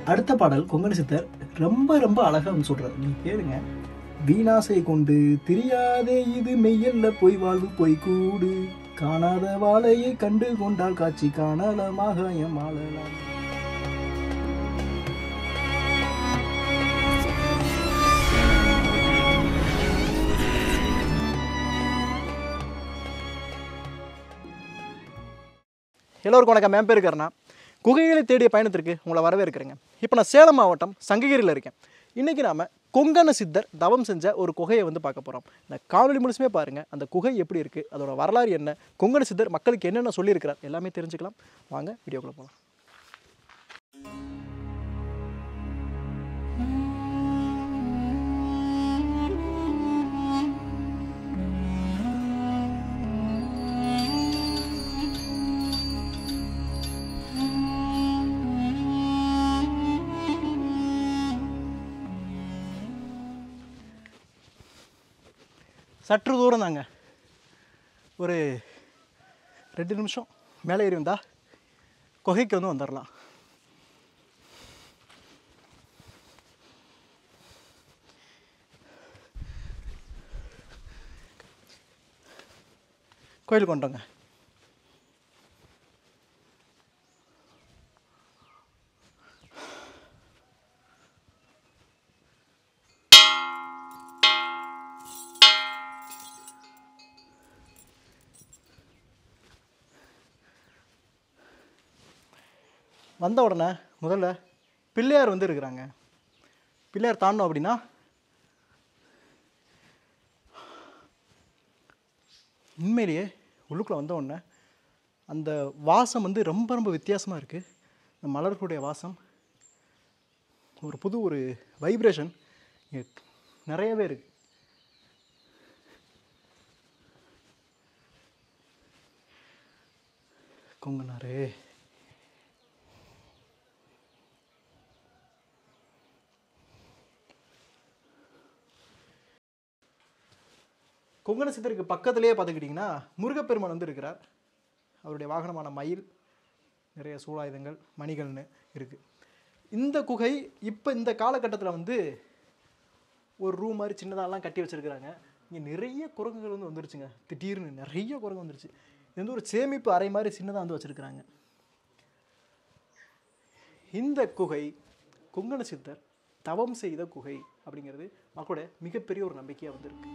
அடுத்த பாடல் கொங்கண சித்தர் ரொம்ப ரொம்ப அழகா வந்து சொல்றாரு நீங்க கேளுங்க வீணாசை கொண்டு தெரியாதே இது மெய்யல்ல பொய் வாழ்வு பொய் கூடு காணாத வாழையை கண்டு கொண்டால் காட்சி காணலமாக எம்மாளலாம் எல்லோருக்கும் வணக்கம் என் பேர் கருணா குகைகளை தேடிய பயணத்திற்கு உங்களை வரவேற்கிறேங்க இப்போ நான் சேலம் மாவட்டம் சங்ககிரியில் இருக்கேன் இன்றைக்கி நாம் கொங்கண சித்தர் தவம் செஞ்ச ஒரு குகையை வந்து பார்க்க போகிறோம் இந்த காணொலி முழுசுமே பாருங்கள் அந்த குகை எப்படி இருக்குது அதோட வரலாறு என்ன கொங்கண சித்தர் மக்களுக்கு என்னென்ன சொல்லியிருக்கிறார் எல்லாமே தெரிஞ்சுக்கலாம் வாங்க வீடியோக்குள்ளே போகலாம் சற்று தூரம் தாங்க ஒரு ரெண்டு நிமிஷம் மேலே ஏறி வந்தா குகைக்கு வந்து வந்துடலாம் கோயிலுக்கு வந்துட்டோங்க வந்த உடனே முதல்ல பிள்ளையார் வந்து இருக்கிறாங்க பிள்ளையார் தாண்டோம் அப்படின்னா உண்மையிலேயே உள்ளுக்குள்ளே வந்த உடனே அந்த வாசம் வந்து ரொம்ப ரொம்ப வித்தியாசமாக இருக்குது இந்த மலர்களுடைய வாசம் ஒரு புது ஒரு வைப்ரேஷன் நிறையவே இருக்குது கொங்கனாரே கொங்கண சித்தருக்கு பக்கத்துலேயே பார்த்துக்கிட்டிங்கன்னா முருகப்பெருமான் வந்து இருக்கிறார் அவருடைய வாகனமான மயில் நிறைய சூலாயுதங்கள் மணிகள்னு இருக்குது இந்த குகை இப்போ இந்த காலகட்டத்தில் வந்து ஒரு ரூம் மாதிரி சின்னதாலாம் கட்டி வச்சுருக்கிறாங்க இங்கே நிறைய குரங்குகள் வந்து வந்துருச்சுங்க திடீர்னு நிறைய குரங்கு வந்துருச்சு இது வந்து ஒரு சேமிப்பு அறை மாதிரி சின்னதாக வந்து வச்சுருக்கிறாங்க இந்த குகை கொங்கண சித்தர் தவம் செய்த குகை அப்படிங்கிறது மக்களோட மிகப்பெரிய ஒரு நம்பிக்கையாக வந்திருக்கு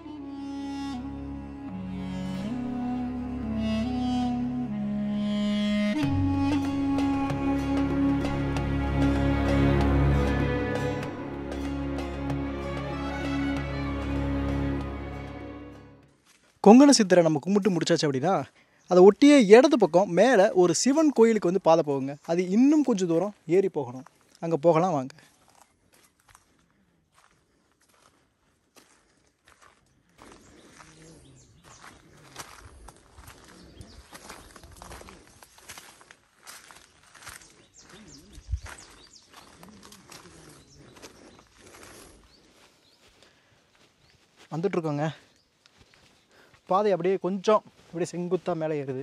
கொங்கண சித்தரை நம்ம கும்பிட்டு முடிச்சாச்சு அப்படின்னா அதை ஒட்டிய இடது பக்கம் மேலே ஒரு சிவன் கோயிலுக்கு வந்து பாதை போகுங்க அது இன்னும் கொஞ்சம் தூரம் ஏறி போகணும் அங்கே போகலாம் வாங்க வந்துட்ருக்கோங்க பாதை அப்படியே கொஞ்சம் அப்படியே செங்குத்தாக மேலே ஏறுது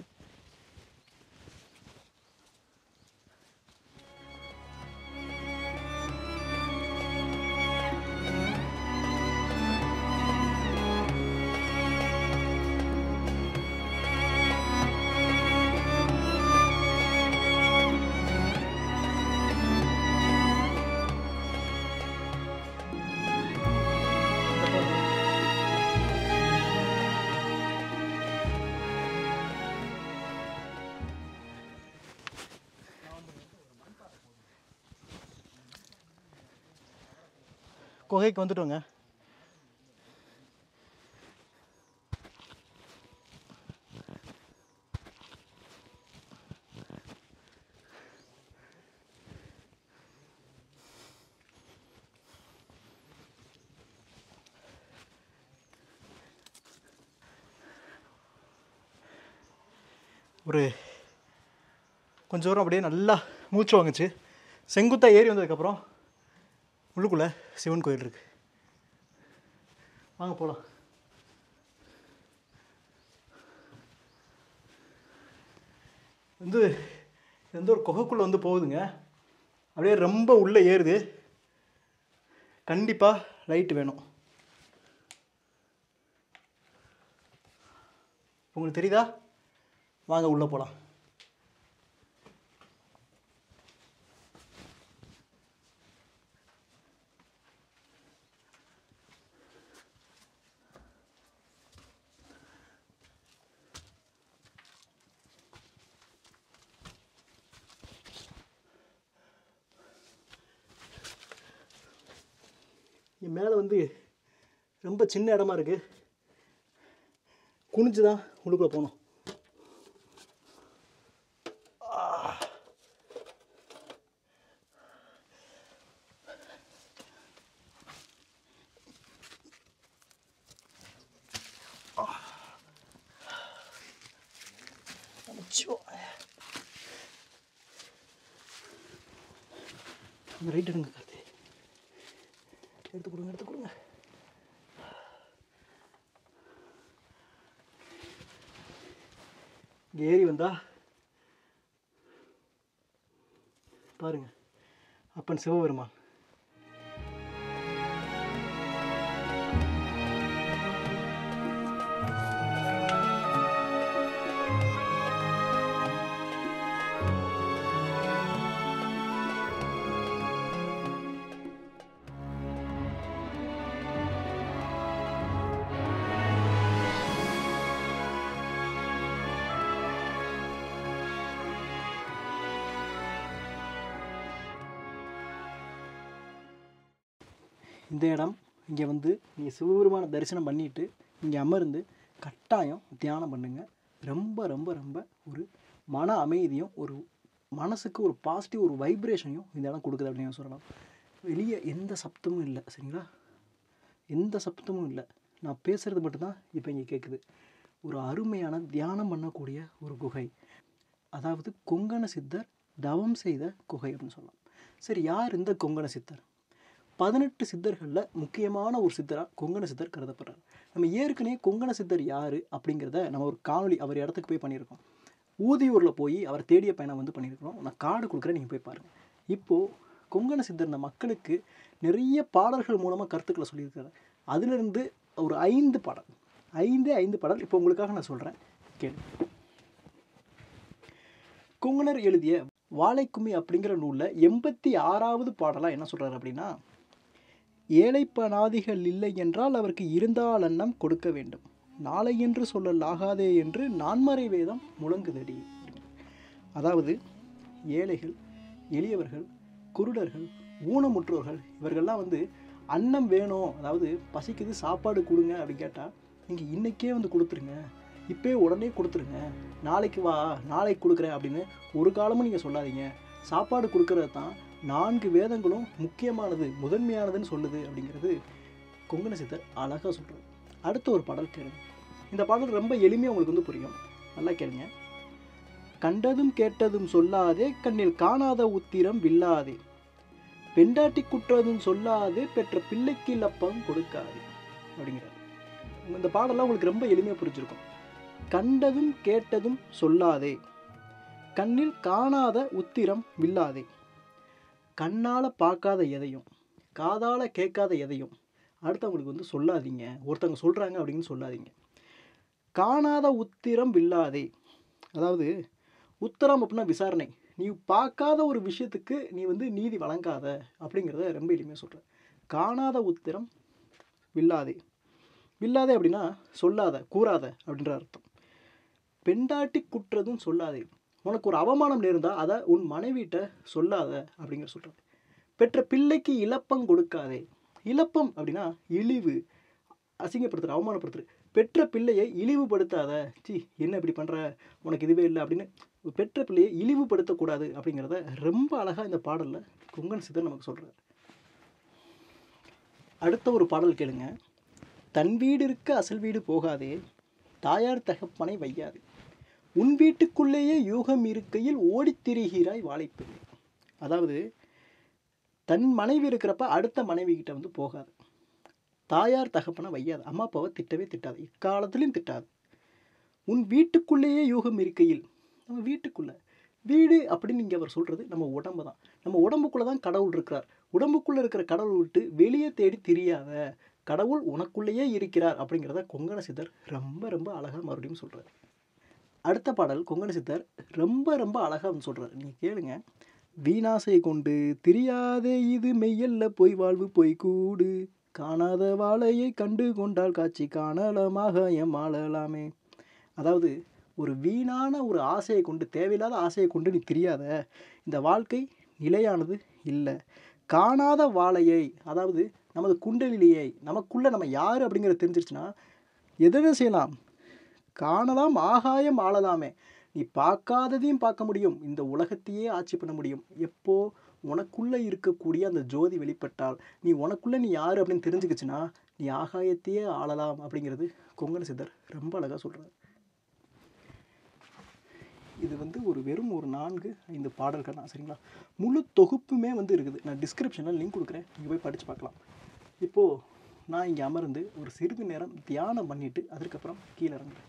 குகைக்கு வந்துட்டோங்க ஒரு கொஞ்சம் தூரம் அப்படியே நல்லா மூச்சு வாங்குச்சு செங்குத்தா ஏறி வந்ததுக்கப்புறம் உள்ளுக்குள்ளே சிவன் கோயில் இருக்கு வாங்க போகலாம் வந்து இது வந்து ஒரு குகைக்குள்ளே வந்து போகுதுங்க அப்படியே ரொம்ப உள்ளே ஏறுது கண்டிப்பாக லைட் வேணும் உங்களுக்கு தெரியுதா வாங்க உள்ளே போகலாம் இங்கே மேலே வந்து ரொம்ப சின்ன இடமா இருக்குது குனிஞ்சு தான் உள்ளுக்குள்ளே போகணும் ரைட் எடுங்க கார்த்தி எடுத்து கொடுங்க எடுத்து கொடுங்க இங்க ஏறி வந்தா பாருங்க அப்பன் சிவபெருமான் இந்த இடம் இங்கே வந்து நீங்கள் சிவபெருமான தரிசனம் பண்ணிட்டு இங்கே அமர்ந்து கட்டாயம் தியானம் பண்ணுங்க ரொம்ப ரொம்ப ரொம்ப ஒரு மன அமைதியும் ஒரு மனசுக்கு ஒரு பாசிட்டிவ் ஒரு வைப்ரேஷனையும் இந்த இடம் கொடுக்குது அப்படின்னு சொல்லலாம் வெளியே எந்த சப்தமும் இல்லை சரிங்களா எந்த சப்தமும் இல்லை நான் பேசுகிறது மட்டும்தான் இப்போ இங்கே கேட்குது ஒரு அருமையான தியானம் பண்ணக்கூடிய ஒரு குகை அதாவது கொங்கண சித்தர் தவம் செய்த குகை அப்படின்னு சொல்லலாம் சரி யார் இந்த கொங்கண சித்தர் பதினெட்டு சித்தர்களில் முக்கியமான ஒரு சித்தராக கொங்கண சித்தர் கருதப்படுறார் நம்ம ஏற்கனவே கொங்கண சித்தர் யார் அப்படிங்கிறத நம்ம ஒரு காணொளி அவர் இடத்துக்கு போய் பண்ணியிருக்கோம் ஊதியூரில் போய் அவர் தேடிய பயணம் வந்து பண்ணியிருக்கிறோம் நான் கார்டு கொடுக்குறேன் நீங்கள் போய் பாருங்கள் இப்போது கொங்கண சித்தர் இந்த மக்களுக்கு நிறைய பாடல்கள் மூலமாக கருத்துக்களை சொல்லியிருக்காரு அதிலிருந்து ஒரு ஐந்து பாடல் ஐந்தே ஐந்து பாடல் இப்போ உங்களுக்காக நான் சொல்கிறேன் கேளு கொங்கணர் எழுதிய வாழைக்கும்மி அப்படிங்கிற நூலில் எண்பத்தி ஆறாவது பாடலாக என்ன சொல்கிறார் அப்படின்னா ஏழைப்பனாதிகள் இல்லை என்றால் அவருக்கு இருந்தால் அன்னம் கொடுக்க வேண்டும் நாளை என்று சொல்லலாகாதே என்று நான்மறை வேதம் முழங்குதடி அதாவது ஏழைகள் எளியவர்கள் குருடர்கள் ஊனமுற்றோர்கள் இவர்கள்லாம் வந்து அன்னம் வேணும் அதாவது பசிக்குது சாப்பாடு கொடுங்க அப்படின்னு கேட்டால் நீங்கள் இன்றைக்கே வந்து கொடுத்துருங்க இப்போயே உடனே கொடுத்துருங்க நாளைக்கு வா நாளைக்கு கொடுக்குறேன் அப்படின்னு ஒரு காலமும் நீங்கள் சொல்லாதீங்க சாப்பாடு கொடுக்கறது தான் நான்கு வேதங்களும் முக்கியமானது முதன்மையானதுன்னு சொல்லுது அப்படிங்கிறது கொங்கண சித்தர் அழகாக சொல்கிறார் அடுத்த ஒரு பாடல் கேளுங்க இந்த பாடல் ரொம்ப எளிமையாக உங்களுக்கு வந்து புரியும் நல்லா கேளுங்க கண்டதும் கேட்டதும் சொல்லாதே கண்ணில் காணாத உத்திரம் வில்லாதே பெண்டாட்டி குற்றதும் சொல்லாதே பெற்ற பிள்ளைக்கு லப்பம் கொடுக்காதே அப்படிங்கிறார் இந்த பாடலாம் உங்களுக்கு ரொம்ப எளிமையாக புரிஞ்சிருக்கும் கண்டதும் கேட்டதும் சொல்லாதே கண்ணில் காணாத உத்திரம் வில்லாதே கண்ணால் பார்க்காத எதையும் காதால் கேட்காத எதையும் அடுத்தவங்களுக்கு வந்து சொல்லாதீங்க ஒருத்தவங்க சொல்கிறாங்க அப்படின்னு சொல்லாதீங்க காணாத உத்திரம் வில்லாதே அதாவது உத்தரம் அப்படின்னா விசாரணை நீ பார்க்காத ஒரு விஷயத்துக்கு நீ வந்து நீதி வழங்காத அப்படிங்கிறத ரொம்ப எளிமையாக சொல்கிறேன் காணாத உத்திரம் வில்லாதே வில்லாதே அப்படின்னா சொல்லாத கூறாத அப்படின்ற அர்த்தம் பெண்டாட்டி குற்றதும் சொல்லாதே உனக்கு ஒரு அவமானம் நேர்ந்தால் அதை உன் மனைவிட்ட சொல்லாத அப்படிங்கிற சொல்கிறார் பெற்ற பிள்ளைக்கு இழப்பம் கொடுக்காதே இழப்பம் அப்படின்னா இழிவு அசிங்கப்படுத்துகிற அவமானப்படுத்துகிற பெற்ற பிள்ளையை இழிவுபடுத்தாத சி என்ன இப்படி பண்ணுற உனக்கு இதுவே இல்லை அப்படின்னு பெற்ற பிள்ளையை இழிவுபடுத்தக்கூடாது அப்படிங்கிறத ரொம்ப அழகாக இந்த பாடலில் குங்கன் சித்தர் நமக்கு சொல்கிறார் அடுத்த ஒரு பாடல் கேளுங்க தன் வீடு இருக்க அசல் வீடு போகாதே தாயார் தகப்பனை வையாது உன் வீட்டுக்குள்ளேயே யூகம் இருக்கையில் ஓடித் திரிகிறாய் வாழைப்பிள்ளை அதாவது தன் மனைவி இருக்கிறப்ப அடுத்த மனைவி கிட்ட வந்து போகாது தாயார் தகப்பனை வையாது அம்மா அப்பாவை திட்டவே திட்டாது இக்காலத்துலேயும் திட்டாது உன் வீட்டுக்குள்ளேயே யூகம் இருக்கையில் நம்ம வீட்டுக்குள்ளே வீடு அப்படின்னு இங்கே அவர் சொல்கிறது நம்ம உடம்பு தான் நம்ம உடம்புக்குள்ளே தான் கடவுள் இருக்கிறார் உடம்புக்குள்ளே இருக்கிற கடவுள் விட்டு வெளியே தேடி தெரியாத கடவுள் உனக்குள்ளேயே இருக்கிறார் அப்படிங்கிறத கொங்கண சித்தர் ரொம்ப ரொம்ப அழகாக மறுபடியும் சொல்கிறார் அடுத்த பாடல் கொங்கண சித்தர் ரொம்ப ரொம்ப அழகாக வந்து சொல்கிறார் நீங்கள் கேளுங்க வீணாசை கொண்டு தெரியாதே இது மெய்யல்ல பொய் வாழ்வு பொய் கூடு காணாத வாழையை கண்டு கொண்டால் காட்சி காணலமாக எம்மாளலாமே அதாவது ஒரு வீணான ஒரு ஆசையை கொண்டு தேவையில்லாத ஆசையை கொண்டு நீ தெரியாத இந்த வாழ்க்கை நிலையானது இல்லை காணாத வாழையை அதாவது நமது குண்டலிலியை நமக்குள்ளே நம்ம யார் அப்படிங்கிறத தெரிஞ்சிருச்சுன்னா எதை செய்யலாம் காணலாம் ஆகாயம் ஆளலாமே நீ பார்க்காததையும் பார்க்க முடியும் இந்த உலகத்தையே ஆட்சி பண்ண முடியும் எப்போ உனக்குள்ளே இருக்கக்கூடிய அந்த ஜோதி வெளிப்பட்டால் நீ உனக்குள்ளே நீ யார் அப்படின்னு தெரிஞ்சுக்கிச்சுன்னா நீ ஆகாயத்தையே ஆளலாம் அப்படிங்கிறது கொங்கண சித்தர் ரொம்ப அழகாக சொல்கிறார் இது வந்து ஒரு வெறும் ஒரு நான்கு ஐந்து பாடல்கள் தான் சரிங்களா முழு தொகுப்புமே வந்து இருக்குது நான் டிஸ்கிரிப்ஷனில் லிங்க் கொடுக்குறேன் நீங்கள் போய் படித்து பார்க்கலாம் இப்போது நான் இங்கே அமர்ந்து ஒரு சிறிது நேரம் தியானம் பண்ணிவிட்டு அதுக்கப்புறம் கீழே இறங்குறேன்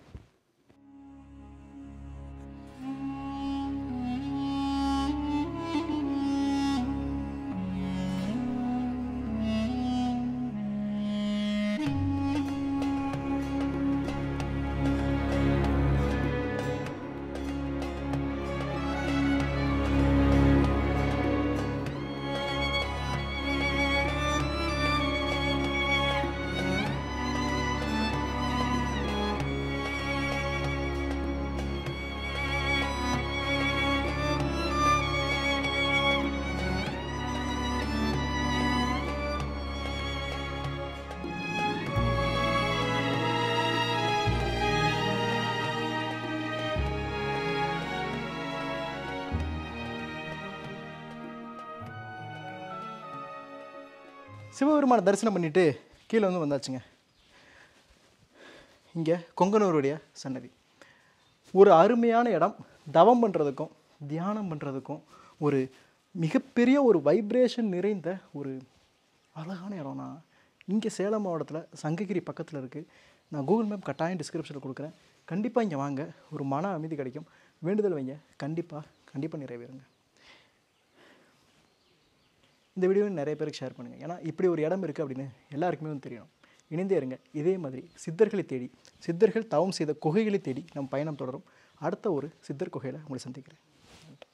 சிவபெருமானை தரிசனம் பண்ணிட்டு கீழே வந்து வந்தாச்சுங்க இங்கே கொங்கனூருடைய சன்னதி ஒரு அருமையான இடம் தவம் பண்ணுறதுக்கும் தியானம் பண்ணுறதுக்கும் ஒரு மிகப்பெரிய ஒரு வைப்ரேஷன் நிறைந்த ஒரு அழகான இடம்னா இங்கே சேலம் மாவட்டத்தில் சங்ககிரி பக்கத்தில் இருக்குது நான் கூகுள் மேப் கட்டாயம் டிஸ்கிரிப்ஷனில் கொடுக்குறேன் கண்டிப்பாக இங்கே வாங்க ஒரு மன அமைதி கிடைக்கும் வேண்டுதல் வைங்க கண்டிப்பாக கண்டிப்பாக நிறைவேறுங்க இந்த வீடியோவை நிறைய பேருக்கு ஷேர் பண்ணுங்கள் ஏன்னா இப்படி ஒரு இடம் இருக்குது அப்படின்னு எல்லாருக்குமே வந்து தெரியணும் இணைந்தே இருங்க இதே மாதிரி சித்தர்களை தேடி சித்தர்கள் தவம் செய்த குகைகளை தேடி நம் பயணம் தொடரும் அடுத்த ஒரு சித்தர் குகையில் உங்களை சந்திக்கிறேன் நன்றி